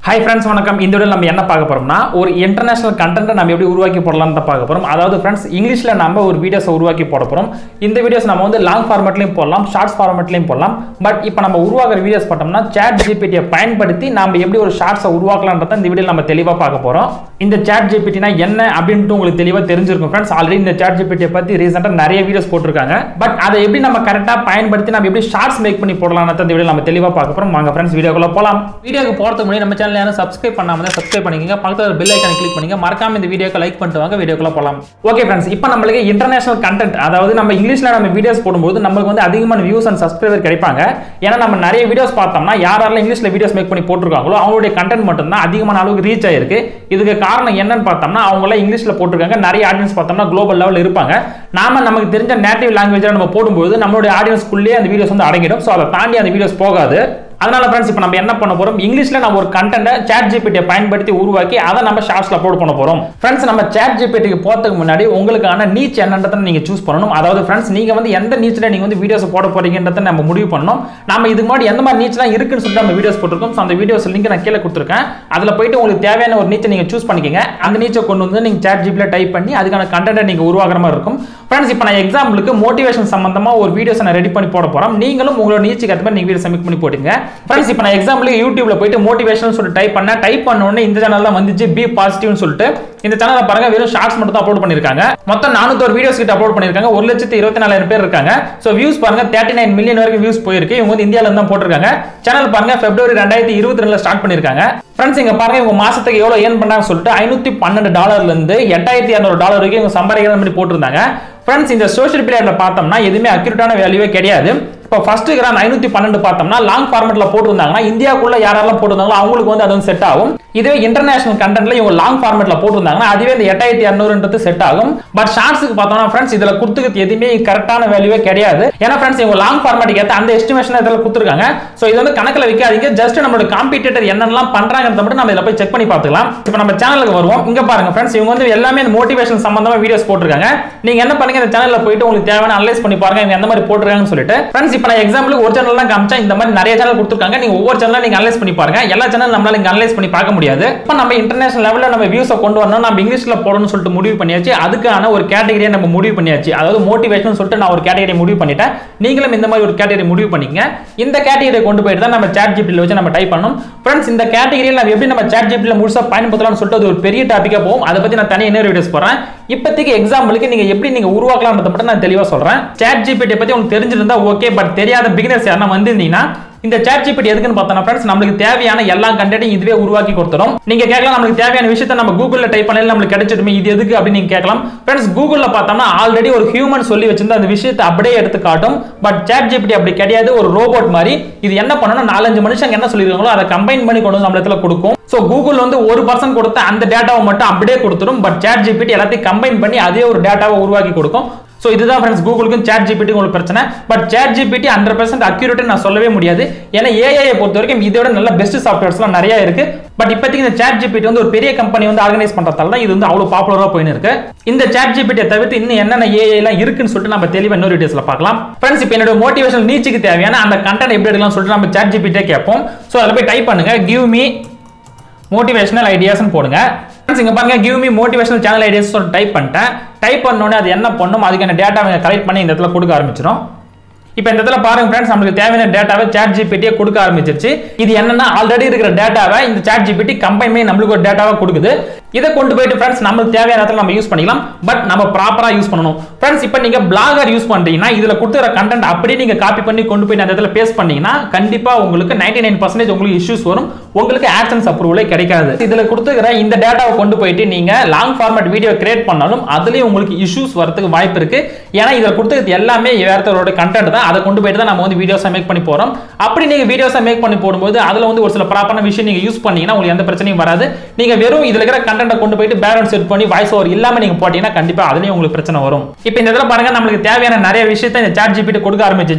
hi friends வணக்கம் இந்த video நம்ம என்ன பார்க்க போறோம்னா ஒரு இன்டர்நேஷனல் கண்டென்ட்டை நம்ம எப்படி உருவாக்கி போடலாம்னு தான் பார்க்க போறோம் அதாவது ஃப்ரெண்ட்ஸ் இங்கிலீஷில் நம்ம ஒரு வீடியோஸை உருவாக்கி போட போறோம் இந்த வீடியோஸ் நம்ம வந்து லாங் ஃபார்மேட்லையும் போடலாம் ஷார்ட்ஸ் ஃபார்மேட்லையும் போடலாம் பட் இப்போ நம்ம உருவாக்குற வீடியோஸ் பார்த்தோம்னா சேட் ஜிபிடியை பயன்படுத்தி நம்ம எப்படி ஒரு ஷார்ட்ஸை உருவாக்கலான்றத இந்த வீடியோ நம்ம தெளிவாக பார்க்க போறோம் இந்த சேட் ஜிபிடினா என்ன அப்படின்ட்டு உங்களுக்கு தெளிவாக தெரிஞ்சிருக்கும் ஃப்ரெண்ட்ஸ் ஆல்ரெடி இந்த சேட் ஜிபிடியை பற்றி ரீசெண்டாக நிறைய வீடியோஸ் போட்டிருக்காங்க பட் அதை எப்படி நம்ம கரெக்டாக பயன்படுத்தி நம்ம எப்படி ஷார்ட்ஸ் மேக் பண்ணி போடலாம்னு இந்த வீடியோ நம்ம தெளிவாக பார்க்க போறோம் வாங்க ஃப்ரெண்ட்ஸ் வீடியோக்குள்ள போகலாம் வீடியோக்கு போகிறதுக்கு முன்னாடி நம்ம சேனல் யாரும் சப்ஸ்கிரைப் பண்ணாம தான் சப்ஸ்கிரைப் பண்ணிக்கங்க பக்கத்தில் பெல் ஐக்கானை கிளிக் பண்ணுங்க மறக்காம இந்த வீடியோக்கு லைக் பண்ணிட்டு வாங்க வீடியோக்குள்ள போகலாம் ஓகே ஃப்ரெண்ட்ஸ் இப்போ நம்மளுக்கு இன்டர்நேஷனல் கண்டென்ட் அதாவது நம்ம இங்கிலீஷ்ல நம்ம வீடியோஸ் போடும்போது நம்மளுக்கு வந்து அதிகமான வியூஸ் அண்ட் சப்ஸ்கிரைபர் கிடைப்பாங்க ஏன்னா நம்ம நிறைய வீடியோஸ் பார்த்தோம்னா யாரெல்லாம் இங்கிலீஷ்ல வீடியோஸ் மேக் பண்ணி போட்டிருக்காங்களோ அவங்களுடைய கண்டென்ட் மட்டும் தான் அதிகமான அளவுக்கு ரீச் ஆயிருக்கு இதுக்கு காரணம் என்னன்னு பார்த்தோம்னா அவங்க எல்லாம் இங்கிலீஷ்ல போட்டிருக்காங்க நிறைய ஆடியன்ஸ் பார்த்தோம்னா குளோபல் லெவலில் இருப்பாங்க நாம நமக்கு தெரிஞ்ச நேட்டிவ் லாங்குவேஜில் நம்ம போடும்போது நம்மளுடைய ஆடியன்ஸ்க்குள்ளேயே அந்த வீடியோஸ் வந்து அடங்கிடும் ஸோ அதை தாண்டி அந்த வீடியோஸ் போகாது அதனால ஃப்ரெண்ட்ஸ் இப்போ நம்ம என்ன பண்ண போறோம் இங்கிலீஷ்ல நம்ம ஒரு கண்டென்ட்டை சேட் ஜிபிடியை பயன்படுத்தி உருவாக்கி அதை நம்ம ஷார்ட்ஸ்ல அப்லோட் பண்ண போறோம் ஃப்ரெண்ட்ஸ் நம்ம சேட் ஜிபிடிக்கு போறதுக்கு முன்னாடி உங்களுக்கான நீச் என்னன்றதை நீங்க சூஸ் பண்ணணும் அதாவது ஃப்ரெண்ட்ஸ் நீங்க வந்து எந்த நீச்சில் நீங்க வந்து வீடியோஸ் போட போறீங்கன்றதை நம்ம முடிவு பண்ணணும் நம்ம இதுக்கு முன்னாடி எந்த மாதிரி நீச்சலாம் இருக்குன்னு சொல்லிட்டு நம்ம வீடியோஸ் போட்டிருக்கோம் ஸோ அந்த வீடியோஸ் லிங்க் நான் கீழே கொடுத்துருக்கேன் அதில் போயிட்டு உங்களுக்கு தேவையான ஒரு நீச்சை நீங்க சூஸ் பண்ணிக்கங்க அந்த நீச்சை கொண்டு வந்து நீங்க சேட் ஜிபில டைப் பண்ணி அதுக்கான கண்டென்ட்டை நீங்க உருவாக்குற மாதிரி இருக்கும் ஃப்ரெண்ட்ஸ் இப்போ நான் எக்ஸாம்பிளுக்கு மோட்டிவேஷன் சம்பந்தமா ஒரு வீடியோஸ் நான் ரெடி பண்ணி போட போறோம் நீங்களும் உங்களோட நீச்சுக்கு ஏற்ற மாதிரி நீங்க வீடியோ சப்மிட் பண்ணி போட்டுங்க ஃப்ரெண்ட்ஸ் இப்போ நான் எக்ஸாம்பிளுக்கு யூடியூப்ல போயிட்டு மோட்டிவேஷன் சொல்லிட்டு டைப் பண்ண டைப் பண்ண உடனே இந்த சேனல் தான் வந்துச்சு பி பாசிட்டிவ்னு சொல்லிட்டு இந்த சேனலை பாருங்க வெறும் ஷார்ட்ஸ் மட்டும் தான் அப்லோட் பண்ணிருக்காங்க மொத்தம் நானூத்தோரு வீடியோஸ் கிட்ட அப்லோட் பண்ணிருக்காங்க ஒரு லட்சத்து இருபத்தி நாலாயிரம் பேர் இருக்காங்க ஸோ வியூஸ் பாருங்க தேர்ட்டி நைன் மில்லியன் வரைக்கும் வியூஸ் போயிருக்கு இவங்க வந்து இந்தியால இருந்து தான் போட்டிருக்காங்க சேனல் பாருங்க பிப்ரவரி ரெண்டாயிரத்தி இருபத்தி ரெண்டுல ஸ்டார்ட் பண்ணிருக்காங்க ஃப்ரெண்ட்ஸ் இங்க பாருங்க இவங்க மாசத்துக்கு எவ்வளவு ஏர்ன் பண்ணாங்க சொல்லிட்டு ஐநூத்தி பன்னெண்டு டாலர்ல இருந்து எட்டாயிரத்தி இரநூறு டாலர் வரைக்கும் இவங்க சம்பாதிக்கிற மாதிரி போட்டிருந்தாங்க ஃப்ரெண்ட்ஸ் இந்த சோஷியல் பீரியட்ல பார்த்தோம்னா எதுவுமே அக்யூரேட்டான வேல்யூவே கிடையாது இப்போ ஃபர்ஸ்ட் கிராம் ஐநூத்தி பன்னெண்டு பார்த்தோம்னா லாங் ஃபார்மெட்ல போட்டிருந்தாங்கன்னா இந்தியாவுக்குள்ள யாரெல்லாம் போட்டிருந்தாங்களோ அவங்களுக்கு வந்து அது வந்து செட் ஆகும் இதுவே இன்டர்நேஷனல் கண்டென்ட்ல இவங்க லாங் ஃபார்மெட்ல போட்டிருந்தாங்கன்னா அதுவே இந்த எட்டாயிரத்தி இரநூறுன்றது செட் ஆகும் பட் ஷார்ட்ஸுக்கு பார்த்தோம்னா ஃப்ரெண்ட்ஸ் இதுல கொடுத்துக்கிறது எதுவுமே கரெக்டான வேல்யூவே கிடையாது ஏன்னா ஃப்ரெண்ட்ஸ் இவங்க லாங் ஃபார்மேட்டுக்கு ஏற்ற அந்த எஸ்டிமேஷன் இதில் கொடுத்துருக்காங்க ஸோ இது வந்து கணக்கில் வைக்காதீங்க ஜஸ்ட் நம்மளோட காம்படிட்டர் என்னெல்லாம் பண்றாங்கிறத மட்டும் நம்ம இதில் போய் செக் பண்ணி பார்த்துக்கலாம் இப்போ நம்ம சேனலுக்கு வருவோம் இங்க பாருங்க ஃப்ரெண்ட்ஸ் இவங்க வந்து எல்லாமே இந்த மோட்டிவேஷன் சம்பந்தமா வீடியோஸ் போட்டிருக்காங்க நீங்க என்ன பண்ணுங்க இந்த சேனல்ல போயிட்டு உங்களுக்கு தேவையான அனலைஸ் பண்ணி பாருங்க இவங்க எந்த மாதிரி போட்டிருக்காங்கன்னு சொல்லிட்டு ஃப்ரெண்ட்ஸ் இப்போ நான் எக்ஸாம்பிளுக்கு ஒரு சேனல் தான் காமிச்சேன் இந்த மாதிரி நிறைய சேனல் கொடுத்துருக்காங்க நீங்க ஒவ்வொரு சேனலும் நீங்க அனலைஸ் பண்ணி பாருங்க எல்லா சேனல் நம்மளால இங்க அனலைஸ் பண்ணி பார்க்க முடியாது இப்போ நம்ம இன்டர்நேஷனல் லெவலில் நம்ம வியூஸை கொண்டு வரணும் நம்ம இங்கிலீஷ்ல போடணும்னு சொல்லிட்டு முடிவு பண்ணியாச்சு அதுக்கான ஒரு கேட்டகரியை நம்ம முடிவு பண்ணியாச்சு அதாவது மோட்டிவேஷன் சொல்லிட்டு நான் ஒரு கேட்டகரி முடிவு பண்ணிட்டேன் நீங்களும் இந்த மாதிரி ஒரு கேட்டகரி முடிவு பண்ணிக்கங்க இந்த கேட்டகரியை கொண்டு போயிட்டு தான் நம்ம சேட் ஜிபியில் வச்சு நம்ம டைப் பண்ணணும் ஃப்ரெண்ட்ஸ் இந்த கேட்டகரியில் நம்ம எப்படி நம்ம சேட் ஜிபியில் முழுசா பயன்படுத்தலாம்னு சொல்லிட்டு அது ஒரு பெரிய டாப்பிக்காக போகும் அதை பத்தி நான் தனியாக இன்னொரு வீடியோஸ் போறேன் இப்போதைக்கு எக்ஸாம்பிளுக்கு நீங்க எப்படி நீங்க உருவாக்கலாம்ன்றத மட்டும் நான் தெளிவாக சொல்றேன் சேட் ஜிபிடி பத்தி உங்களுக்கு தெரிஞ்சிருந்தா ஓகே பட் தெரியாத பிகினர்ஸ் யாரா வந்திருந்தீங்கன்னா இந்த சேட் ஜிபிடி எதுக்குன்னு பார்த்தோம்னா ஃப்ரெண்ட்ஸ் நம்மளுக்கு தேவையான எல்லா கண்டென்ட்டையும் இதுவே உருவாக்கி கொடுத்துரும் நீங்க கேட்கலாம் நம்மளுக்கு தேவையான விஷயத்தை நம்ம கூகுள்ல டைப் பண்ணல நம்மளுக்கு கிடைச்சிடுமே இது எதுக்கு அப்படின்னு நீங்க கேட்கலாம் ஃப்ரெண்ட்ஸ் கூகுள்ல பார்த்தோம்னா ஆல்ரெடி ஒரு ஹியூமன் சொல்லி வச்சிருந்த அந்த விஷயத்தை அப்படியே எடுத்து காட்டும் பட் சேட் ஜிபிடி அப்படி கிடையாது ஒரு ரோபோட் மாதிரி இது என்ன பண்ணணும் நாலஞ்சு மனுஷங்க என்ன சொல்லிருக்காங்களோ அதை கம்பைன் பண்ணி கொண்டு வந்து நம்ம இடத்துல கொடுக்கும் ஸோ கூகுள் வந்து ஒரு பர்சன் கொடுத்த அந்த டேட்டாவை மட்டும் அப்படியே கொடுத்துரும் பட் சேட் ஜிபிடி எல்லாத்தையும் கம்பைன் பண்ணி அதே ஒரு டேட்டாவை உருவாக்கி கொடுக்கும் ஸோ இதுதான் ஃப்ரெண்ட்ஸ் கூகுளுக்கும் சேட் ஜிபிடி உங்களுக்கு பிரச்சனை but chat GPT hundred percent accurate நான் சொல்லவே முடியாது ஏன்னா ஏஐயை பொறுத்த வரைக்கும் இதோட நல்ல பெஸ்ட் சாஃப்ட்வேர்ஸ்லாம் நிறைய இருக்கு பட் இப்போதைக்கு இந்த சேட் ஜிபிடி வந்து ஒரு பெரிய கம்பெனி வந்து ஆர்கனைஸ் பண்றதால தான் இது வந்து அவ்வளோ பாப்புலராக போயின்னு இருக்கு இந்த சேட் ஜிபிடியை தவிர்த்து இன்னும் என்னென்ன ஏஐ எல்லாம் இருக்குன்னு சொல்லிட்டு நம்ம தெளிவாக இன்னொரு வீடியோஸ்ல பார்க்கலாம் ஃப்ரெண்ட்ஸ் இப்போ என்னோட மோட்டிவேஷன் நீச்சுக்கு தேவையான அந்த கண்டென்ட் எப்படி எடுக்கலாம் சொல்லிட்டு நம்ம சேட் ஜிபிட்டே கேட்போம் ஸோ அதில் போய் டைப் பண்ணுங்க கிவ் மீ மோட்டிவேஷனல் ஐடியாஸ்னு போடுங்க ஃப்ரெண்ட்ஸ் இங்க பாருங்க give me motivational channel ideas சொல்லி டைப் பண்ணிட்டேன் டைப் பண்ணோடனே அது என்ன பண்ணும் அதுக்கான டேட்டாவை கலெக்ட் பண்ணி இந்த இடத்துல கொடுக்க ஆரம்பிச்சிடும் இப்போ இந்த இடத்துல பாருங்க ஃப்ரெண்ட்ஸ் நம்மளுக்கு தேவையான டேட்டாவை சேட் ஜிபிடியே கொடுக்க ஆரம்பிச்சிருச்சு இது என்னன்னா ஆல்ரெடி இருக்கிற டேட்டாவை இந்த சேட் ஜிபிடி கம்பைன் பண்ணி நம்மளுக்கு ஒரு டேட்டாவை கொடுக்குது இதை கொண்டு போயிட்டு ஃப்ரெண்ட்ஸ் நம்மளுக்கு தேவையான இடத்துல நம்ம யூஸ் பண்ணிக்கலாம் பட் நம்ம ப்ராப்பரா யூஸ் பண்ணணும் ஃப்ரெண்ட்ஸ் இப்போ நீங்க பிளாகர் யூஸ் பண்றீங்கன்னா இதுல கொடுத்துற கண்டென்ட் அப்படியே நீங்க காப்பி பண்ணி கொண்டு போய் அந்த இடத்துல பேஸ்ட் பண்ணீங்கன்னா கண்டிப்பா உங்களுக்கு நைன்டி நைன் பர்சன்டேஜ் உங்களுக்கு இஷ்யூஸ் வரும் உங்களுக்கு ஆக்சன்ஸ் அப்ரூவலே கிடைக்காது இதுல கொடுத்துக்கிற இந்த டேட்டாவை கொண்டு போயிட்டு நீங்க லாங் ஃபார்மேட் வீடியோ கிரியேட் பண்ணாலும் அதுலயும் உங்களுக்கு இஷ்யூஸ் வரதுக்கு வாய்ப்பு இருக்கு ஏன்னா இதுல கொடுத்துக்கிறது எல்லாமே வேறத்தோட கண்டென்ட் தான் அதை கொண்டு போயிட்டு தான் நம்ம வந்து வீடியோஸை மேக் பண்ணி போறோம் அப்படி நீங்க வீடியோஸை மேக் பண்ணி போடும்போது அதுல வந்து ஒரு சில ப்ராப்பரான விஷயம் நீங்க யூஸ் பண்ணீங்கன்னா உங்களுக்கு எந்த பிரச்சனையும் வராது நீங்க வெறும் இதுல இருக்கிற கண்டென்ட்டை கொண்டு போயிட்டு பேக்ரவுண்ட் செட் பண்ணி வாய்ஸ் ஓவர் இல்லாம நீங்க போட்டீங்கன்னா கண்டிப்பா அதுலயும் உங்களுக்கு பிரச்சனை வரும் இப்போ இந்த இடத்துல பாருங்க நம்மளுக்கு தேவையான நிறைய விஷயத்தை இந்த சாட் ஜிபிடி கொடுக்க ஆரம்பிச்சிச்சு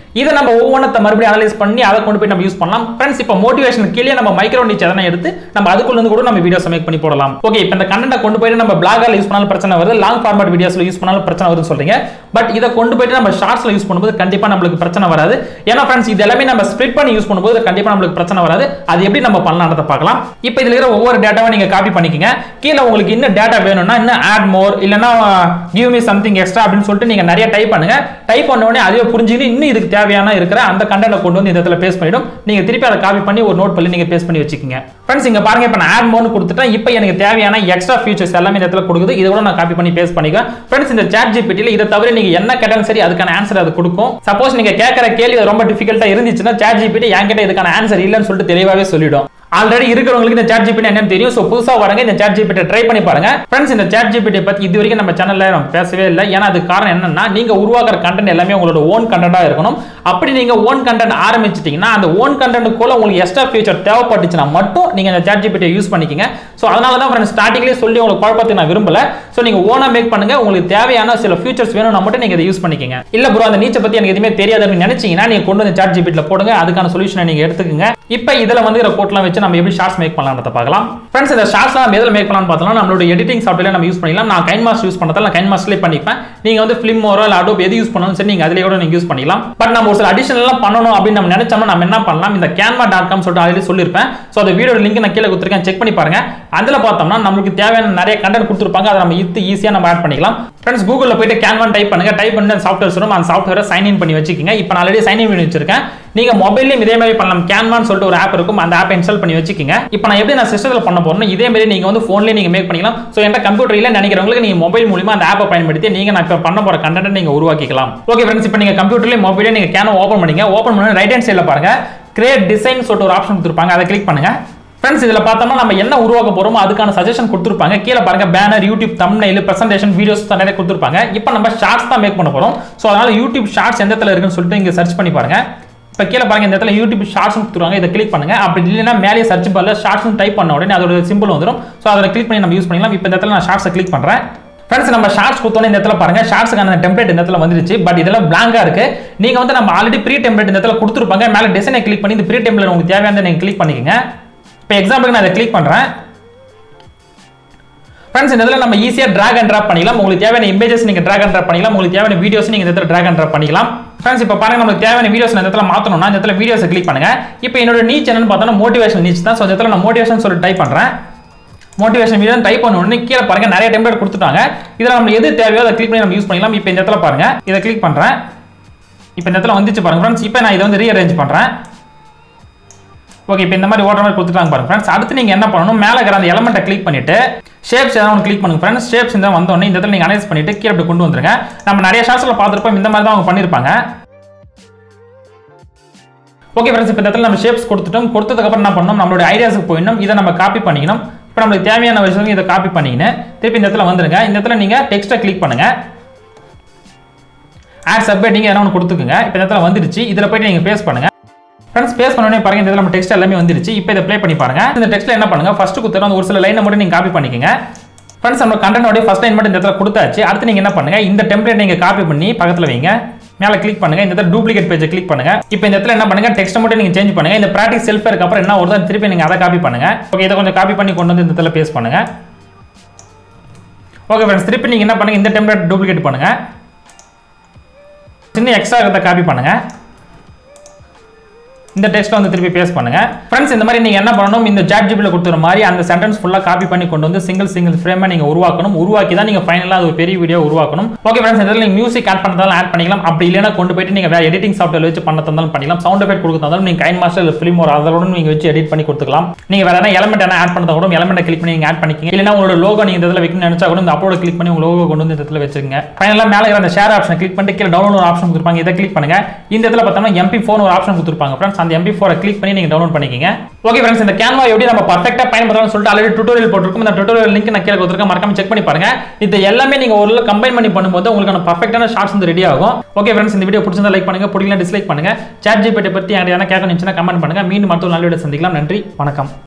இதை நம்ம ஒவ்வொன்றத்தை மறுபடியும் அனலைஸ் பண்ணி அதை கொண்டு போய் நம்ம யூஸ் பண்ணலாம் ஃப்ரெண்ட்ஸ் இப்போ மோட்டிவேஷன் கீழே நம்ம மைக்ரோ நீச் எதனா எடுத்து நம்ம அதுக்குள்ள இருந்து கூட நம்ம வீடியோஸ் மேக் பண்ணி போடலாம் ஓகே இப்போ இந்த கண்டென்ட்டை கொண்டு போயிட்டு நம்ம பிளாகர்ல யூஸ் பண்ணாலும் பிரச்சனை வருது லாங் ஃபார்மேட் வீடியோஸ்ல யூஸ் பண்ணாலும் பிரச்சனை வருதுன்னு சொல்றீங்க பட் இதை கொண்டு போயிட்டு நம்ம ஷார்ட்ஸ்ல யூஸ் பண்ணும்போது கண்டிப்பா நம்மளுக்கு பிரச்சனை வராது ஏன்னா ஃப்ரெண்ட்ஸ் இது எல்லாமே நம்ம ஸ்ப்ளிட் பண்ணி யூஸ் பண்ணும்போது கண்டிப்பா நம்மளுக்கு பிரச்சனை வராது அது எப்படி நம்ம பண்ணலாம்ன்றத பார்க்கலாம் இப்போ இதுல இருக்கிற ஒவ்வொரு டேட்டாவை நீங்க காப்பி பண்ணிக்கங்க கீழே உங்களுக்கு இன்னும் டேட்டா வேணும்னா இன்னும் ஆட் மோர் இல்லைன்னா கிவ் மீ சம்திங் எக்ஸ்ட்ரா அப்படின்னு சொல்லிட்டு நீங்க நிறைய டைப் பண்ணுங்க டைப் பண்ண உடனே அதுவே புரிஞ்சுக்கிட்டு இன்னும் இதுக்கு தேவையான இருக்கிற அந்த கண்டென்ட்டை கொண்டு வந்து இந்த இடத்துல பேஸ்ட் பண்ணிடும் நீங்க திருப்பி அதை காப்பி பண்ணி ஒரு நோட் பண்ணி நீங்க பேஸ்ட் பண்ணி வச்சுக்கோங்க ஃப்ரெண்ட்ஸ் இங்க பாருங்க இப்போ நான் ஆட் மோர்னு கொடுத்துட்டேன் இப்போ எனக்கு தேவையான எக்ஸ்ட்ரா ஃபீச்சர்ஸ் எல்லாமே இந்த இடத்துல கொடுக்குது இதை கூட நான் காப்பி பண்ணி பேஸ்ட் பண்ணிக்குவேன் ஃப்ரெண்ட்ஸ் இந்த சாட் ஜிபிடியில் இதை தவிர நீங்க என்ன கேட்டாலும் சரி அதுக்கான ஆன்சர் அது கொடுக்கும் சப்போஸ் நீங்க கேட்கற கேள்வி ரொம்ப டிஃபிகல்ட்டா இருந்துச்சுன்னா சாட் ஜிபிடி என்கிட்ட இதுக்கான ஆன்சர் இல்லைன்னு சொல்லிட்டு தெளிவாகவே சொல்லிடும் ஆல்ரெடி இருக்கிறவங்களுக்கு இந்த சாட் ஜிபிடி என்னன்னு தெரியும் ஸோ புதுசா வரங்க இந்த சாட் ஜிபிடி ட்ரை பண்ணி பாருங்க ஃப்ரெண்ட்ஸ் இந்த சாட் ஜிபிடி பத்தி இது வரைக்கும் நம்ம சேனல்ல நம்ம பேசவே இல்லை ஏன்னா அது காரணம் என்னன்னா நீங்க உருவாக்குற கண்டென்ட் எல்லாமே உங்களோட ஓன் கண்டென்ட்டா இருக்கணும் அப்படி நீங்க ஓன் கண்டென்ட் ஆரம்பிச்சிட்டீங்கன்னா அந்த ஓன் கண்டென்ட்டுக்குள்ள உங்களுக்கு எக்ஸ்ட்ரா ஃபீச்சர் தேவைப்பட்டுச்சுன்னா மட்டும் நீங்க இந்த சாட் ஜிபிடி யூஸ் பண்ணிக்கங்க ஸோ அதனால தான் ஃப்ரெண்ட்ஸ் ஸ்டார்டிங்லேயே சொல்லி உங்களுக்கு குழப்பத்தை நான் விரும்பல ஸோ நீங்க ஓனா மேக் பண்ணுங்க உங்களுக்கு தேவையான சில ஃபீச்சர்ஸ் வேணும்னா மட்டும் நீங்க இதை யூஸ் பண்ணிக்கங்க இல்ல ப்ரோ அந்த நீச்சை பத்தி எனக்கு எதுவுமே தெரியாது அப்படின்னு நினைச்சீங்கன்னா நீங்க கொண்டு வந்து சாட் ஜிபிடில போடுங்க அதுக்கான சொல்யூஷனை நீங்க எடுத்துக்கங்க இப்போ இதுல வந்து இதை கோட்லாம் வச்சு நம்ம எப்படி ஷார்ட்ஸ் மேக் பண்ணலாம்ன்றத பார்க்கலாம் ஃப்ரெண்ட்ஸ் இந்த ஷார்ட்ஸ் நம்ம எதில் மேக் பண்ணலாம்னு பார்த்தோம்னா நம்மளோட எடிட்டிங் சாஃப்ட்வேர் நம்ம யூஸ் பண்ணிக்கலாம் நான் கைன் மாஸ்டர் யூஸ் பண்ணதால நான் கைன் மாஸ்டர்லேயே பண்ணிப்பேன் நீங்க வந்து ஃபிலிம் ஓரோ இல்லை அடோப் எது யூஸ் பண்ணாலும் சரி நீங்க அதிலே கூட நீங்க யூஸ் பண்ணிக்கலாம் பட் நம்ம ஒரு சில அடிஷனல்லாம் பண்ணணும் அப்படின்னு நம்ம நினைச்சோம்னா நம்ம என்ன பண்ணலாம் இந்த கேன்வா டாட் காம் சொல்லிட்டு ஆல்ரெடி சொல்லியிருப்பேன் ஸோ அந்த வீடியோ லிங்க் நான் கீழே கொடுத்துருக்கேன் செக் பண்ணி பாருங்க அதில் பார்த்தோம்னா நமக்கு தேவையான நிறைய கண்டென்ட் கொடுத்துருப்பாங்க அதை நம்ம இது ஈஸியாக நம்ம ஆட் பண்ணிக்கலாம் ஃப்ரெண்ட்ஸ் கூகுளில் போயிட்டு கேன்வான் டைப் பண்ணுங்க டைப் பண்ணி அந்த சாஃப்ட்வேர்ஸ் வரும் அந்த சாஃப்ட்வேரை சைன் இன் பண்ணி வச்சுக்கோங்க இப்போ நான் ஆல்ரெடி சைன் இன் பண்ணி வச்சிருக்கேன் நீங்க மொபைல்லையும் இதே மாதிரி பண்ணலாம் கேன்வான் சொல்லிட்டு ஒரு ஆப் இருக்கும் அந்த ஆப்பை இன்ஸ்டால் பண்ணி வச்சுக்கோங்க இப்போ நான் எப்படி நான் சிஸ்டத்தில் பண்ண போறேன் இதே மாதிரி நீங்க வந்து ஃபோன்லேயே நீங்க மேக் பண்ணிக்கலாம் ஸோ என்கிட்ட கம்ப்யூட்டர் இல்லை நினைக்கிறவங்களுக்கு நீங்க மொபைல் மூலியமா அந்த ஆப்பை பயன்படுத்தி நீங்க நான் இப்போ பண்ண போற கண்டென்ட் நீங்க உருவாக்கிக்கலாம் ஓகே ஃப்ரெண்ட்ஸ் இப்போ நீங்க கம்ப்யூட்டர்லேயே மொபைலே நீங்க கேன் ஓப்பன் பண்ணீங்க ஓப்பன் பண்ணி ரைட் ஹேண்ட் சைடில் பாருங்க கிரியேட் டிசைன் சொல்லிட்டு ஒரு ஆப்ஷன் கொடுத்துருப்பாங்க அதை கிளிக் பண்ணுங்க ஃப்ரெண்ட்ஸ் இதில் பார்த்தோம்னா நம்ம என்ன உருவாக்க போறோமோ அதுக்கான சஜஷன் கொடுத்துருப்பாங்க கீழே பாருங்க banner YouTube thumbnail presentation videos நிறைய கொடுத்துருப்பாங்க இப்போ நம்ம ஷார்ட்ஸ் தான் மேக் பண்ண போறோம் ஸோ அதனால யூடியூப் ஷார்ட்ஸ் எந்த இடத்துல இருக்குன்னு சொல்லிட்டு இங்கே சர்ச் பண்ணி பாருங்க இப்போ கீழே பாருங்க இந்த இடத்துல யூடியூப் ஷார்ட்ஸ் கொடுத்துருவாங்க இதை கிளிக் பண்ணுங்க அப்படி இல்லைன்னா மேலே சர்ச் பாரில் ஷார்ட்ஸ் டைப் பண்ண உடனே அதோட சிம்பிள் வந்துடும் ஸோ அதில் கிளிக் பண்ணி நம்ம யூஸ் பண்ணிக்கலாம் இப்போ இந்த இடத்துல நான் ஷார்ட்ஸை கிளிக் பண்ணுறேன் ஃப்ரெண்ட்ஸ் நம்ம ஷார்ட்ஸ் கொடுத்தோன்னே இந்த இடத்துல பாருங்க ஷார்ட்ஸ்க்கான டெம்ப்ளேட் இந்த இடத்துல வந்துருச்சு பட் இதெல்லாம் பிளாங்கா இருக்கு நீங்க வந்து நம்ம ஆல்ரெடி ப்ரீ டெம்ப்ளேட் இந்த இடத்துல கொடுத்துருப்பாங்க மேலே டிசைனை கிளிக் பண்ணி இந்த ப்ரீ டெம்ப்ளேட் உங்களுக்கு தேவையானதை நீங்க கிளிக் பண்ணிக்கோங்க இப்போ எக்ஸாம்பிளுக்கு நான் அதை கிளிக் பண்றேன் ஃப்ரெண்ட்ஸ் இந்த இடத்துல நம்ம ஈஸியாக ட்ராக் அண்ட் ட்ராப் பண்ணிக்கலாம் உங்களுக்கு தேவையான இமேஜஸ் நீங்கள் ட்ராக் அண்ட் ட்ராப் பண்ணிக்கலாம் உங்களுக்கு தேவையான வீடியோஸ் நீங்கள் இந்த இடத்துல ட்ராக் அண்ட் ட்ராப் பண்ணிக்கலாம் ஃப்ரெண்ட்ஸ் இப்போ பாருங்க நமக்கு தேவையான வீடியோஸ் இந்த இடத்துல மாற்றணும்னா இந்த இடத்துல வீடியோஸை கிளிக் பண்ணுங்க இப்போ என்னோட நீச் என்னன்னு பார்த்தோம்னா மோட்டிவேஷன் நீச் தான் ஸோ இந்த இடத்துல நான் மோட்டிவேஷன் சொல்லி டைப் பண்ணுறேன் மோட்டிவேஷன் வீடியோ டைப் பண்ண உடனே கீழே பாருங்க நிறைய டெம்ப்ளேட் கொடுத்துட்டாங்க இதில் நம்ம எது தேவையோ அதை கிளிக் பண்ணி நம்ம யூஸ் பண்ணிக்கலாம் இப்போ இந்த இடத்துல பாருங்க இதை கிளிக் பண்ணுறேன் இப்போ இந்த இடத்துல வந்துச்சு பாருங்க ஃப்ரெண்ட்ஸ் இப்போ நான் இதை வந்து ரீஅரேஞ்ச் பண்ணுறேன் ஓகே இப்போ இந்த மாதிரி ஓட்டுற மாதிரி கொடுத்துட்டாங்க பாருங்க ஃப்ரெண்ட்ஸ் அடுத்து நீங்கள் என்ன பண்ணணும் மேலே இருக்கிற அந்த எலமெண்ட்டை கிளிக் பண்ணிட்டு ஷேப்ஸ் ஏதாவது ஒன்று கிளிக் பண்ணுங்க ஃப்ரெண்ட்ஸ் ஷேப்ஸ் இந்த வந்தோடனே இந்த இடத்துல நீங்கள் அனலைஸ் பண்ணிட்டு கீழே அப்படி கொண்டு வந்துருங்க நம்ம நிறைய ஷார்ட்ஸில் பார்த்துருப்போம் இந்த மாதிரி தான் அவங்க பண்ணியிருப்பாங்க ஓகே ஃப்ரெண்ட்ஸ் இப்போ இந்த இடத்துல நம்ம ஷேப்ஸ் கொடுத்துட்டோம் கொடுத்ததுக்கப்புறம் என்ன பண்ணணும் நம்மளோட ஐடியாஸுக்கு போயிடணும் இதை நம்ம காப்பி பண்ணிக்கணும் இப்போ நம்மளுக்கு தேவையான விஷயம் இதை காப்பி பண்ணிக்கின்னு திருப்பி இந்த இடத்துல வந்துருங்க இந்த இடத்துல நீங்கள் டெக்ஸ்ட்டை கிளிக் பண்ணுங்க ஆட் சப்மிட் நீங்கள் எதனா ஒன்று கொடுத்துக்குங்க இப்போ இந்த இடத்துல வந்துருச்சு இதில் போயிட்டு நீங்கள் பேஸ் பண்ணுங்க ஃப்ரெண்ட்ஸ் பேஸ் பண்ணோடனே பாருங்க இந்த நம்ம டெக்ஸ்ட் எல்லாமே வந்துருச்சு இப்போ இதை ப்ளே பண்ணி பாருங்க இந்த டெக்ஸ்ட்ல என்ன பண்ணுங்க ஃபர்ஸ்ட் கொடுத்துற அந்த ஒரு சில லைனை மட்டும் நீங்க காப்பி பண்ணிக்கங்க ஃப்ரெண்ட்ஸ் நம்ம கண்டனோட ஃபர்ஸ்ட் லைன் மட்டும் இந்த இடத்துல கொடுத்தாச்சு அடுத்து நீங்க என்ன பண்ணுங்க இந்த டெம்ப்ளேட் நீங்க காப்பி பண்ணி பக்கத்துல வைங்க மேல கிளிக் பண்ணுங்க இந்த இடத்துல டூப்ளிகேட் பேஜை கிளிக் பண்ணுங்க இப்போ இந்த இடத்துல என்ன பண்ணுங்க டெக்ஸ்ட் மட்டும் நீங்க சேஞ்ச் பண்ணுங்க இந்த ப்ராக்டிஸ் செல்ஃப் இருக்கு அப்புறம் என்ன வருதோ திருப்பி நீங்க அதை காப்பி பண்ணுங்க ஓகே இதை கொஞ்சம் காப்பி பண்ணி கொண்டு வந்து இந்த இடத்துல பேஸ்ட் பண்ணுங்க ஓகே ஃப்ரெண்ட்ஸ் திருப்பி நீங்க என்ன பண்ணுங்க இந்த டெம்ப்ளேட் டூப்ளிகேட் பண்ணுங்க சின்ன எக்ஸ்ட்ரா இருக்கிறத காப்பி பண்ணுங்க இந்த டெக்ஸ்ட் வந்து திருப்பி பேஸ்ட் பண்ணுங்க ஃப்ரெண்ட்ஸ் இந்த மாதிரி நீங்க என்ன பண்ணணும் இந்த சாட் ஜிபியில் கொடுத்துற மாதிரி அந்த சென்டென்ஸ் ஃபுல்லா காப்பி பண்ணி கொண்டு வந்து சிங்கிள் சிங்கிள் ஃப்ரேமை நீங்க உருவாக்கணும் உருவாக்கி தான் நீங்க ஃபைனலா அது ஒரு பெரிய வீடியோ உருவாக்கணும் ஓகே ஃப்ரெண்ட்ஸ் இதில் நீங்க மியூசிக் ஆட் பண்ணதாலும் ஆட் பண்ணிக்கலாம் அப்படி இல்லைனா கொண்டு போயிட்டு நீங்க வேற எடிட்டிங் சாஃப்ட்வேர் வச்சு பண்ண தந்தாலும் பண்ணிக்கலாம் சவுண்ட் எஃபெக்ட் கொடுத்தாலும் நீங்க கைன் மாஸ்டர் இல்லை ஃபிலிம் ஒரு அதோட நீங்க வச்சு எடிட் பண்ணி கொடுத்துக்கலாம் நீங்க வேற என்ன எலமெண்ட் என்ன ஆட் பண்ணதா கூட எலமெண்ட் கிளிக் பண்ணி நீங்க ஆட் பண்ணிக்கிங்க இல்லைனா உங்களோட லோகோ நீங்க இந்த இதில் வைக்கணும்னு நினைச்சா கூட இந்த அப்லோட் கிளிக் பண்ணி உங்க லோகோ கொண்டு வந்து இந்த இடத்துல வச்சுக்கோங்க ஃபைனலா மேலே இருக்கிற அந்த ஷேர் ஆப்ஷன் கிளிக் பண்ணிட்டு கீழே டவுன்லோட் ஆப்ஷன் கொடுத்துருப்பாங்க இதை கிளிக் பண்ணுங்க இந்த இடத்துல பார்த்தோம்னா எம்பி ஃபோன் ஒரு ஆப்ஷன் கொடுத்துருப்பாங்க ஃப்ரெண்ட்ஸ் அந்த எம்பி ஃபோரை கிளிக் பண்ணி நீங்க டவுன்லோட் பண்ணிக்கங்க ஓகே ஃப்ரெண்ட்ஸ் இந்த கேன்வா எப்படி நம்ம பர்ஃபெக்ட்டா பயன்படுத்தலாம்னு சொல்லிட்டு ஆல்ரெடி டுட்டோரியல் போட்டிருக்கும் இந்த டுட்டோரியல் லிங்க் நான் கீழே கொடுத்துருக்கேன் மறக்காம செக் பண்ணி பாருங்க இது எல்லாமே நீங்க ஒரு கம்பைன் பண்ணி பண்ணும்போது உங்களுக்கான பர்ஃபெக்ட்டான ஷார்ட்ஸ் வந்து ரெடி ஆகும் ஓகே ஃப்ரெண்ட்ஸ் இந்த வீடியோ பிடிச்சிருந்தா லைக் பண்ணுங்க பிடிக்கல டிஸ்லைக் பண்ணுங்க சாட் ஜிபிடி பத்தி எனக்கு எதனா கேட்கணும்னு கமெண்ட் பண்ணுங்க மீண்டும் மற்றொரு நல்ல வீடியோ சந்திக்கலாம் நன்றி வணக்கம்